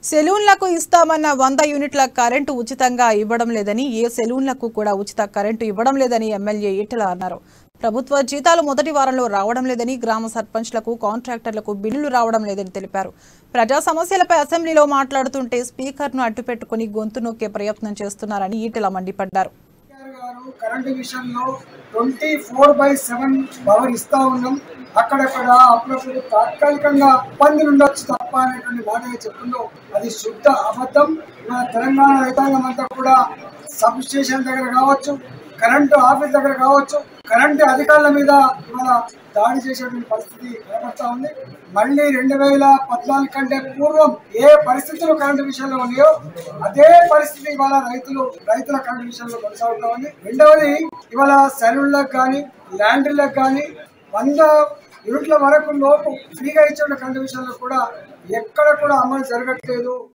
సెలూన్లకు ఇస్తామన్న వంద యూనిట్ల కరెంటు ఉచితంగా ఇవ్వడం లేదని ఏ సెలూన్లకు కూడా ఉచిత కరెంటు ఇవ్వడం లేదని ఎమ్మెల్యే ఈటెల అన్నారు ప్రభుత్వ జీతాలు మొదటి వారంలో రావడం లేదని గ్రామ సర్పంచ్లకు కాంట్రాక్టర్లకు బిల్లులు రావడం లేదని తెలిపారు ప్రజా సమస్యలపై అసెంబ్లీలో మాట్లాడుతుంటే స్పీకర్ను అడ్డుపెట్టుకుని గొంతు నొక్కే ప్రయత్నం చేస్తున్నారని ఈటెల మండిపడ్డారు కేసీఆర్ గారు కరెంటు విషయంలో twenty four by seven power ఇస్తా ఉన్నాం అక్కడక్కడ అప్పుడప్పుడు తాత్కాలికంగా ఇబ్బందులు ఉండొచ్చు తప్ప అనేటువంటి మాట ఏదైతే చెప్తుందో అది శుద్ధ అబద్ధం మన తెలంగాణ రైతాంగం అంతా కూడా సబ్ స్టేషన్ దగ్గర కావచ్చు కరెంటు ఆఫీస్ దగ్గర కావచ్చు కరెంటు అధికారుల మీద ఇవాళ దాడి చేసేటువంటి పరిస్థితి కనబడతా ఉంది మళ్ళీ రెండు వేల పద్నాలుగు కంటే పూర్వం ఏ పరిస్థితులు కరెంటు విషయంలో ఉన్నాయో అదే పరిస్థితి ఇవాళ రైతులు రైతుల కరెంటు విషయంలో కొనసాగుతా ఉంది రెండవది ఇవాళ సెలవులకు కానీ ల్యాండ్లకు కానీ వంద యూనిట్ల వరకు లోపు ఫ్రీగా ఇచ్చే కరెంటు విషయంలో కూడా ఎక్కడ కూడా అమలు జరగట్లేదు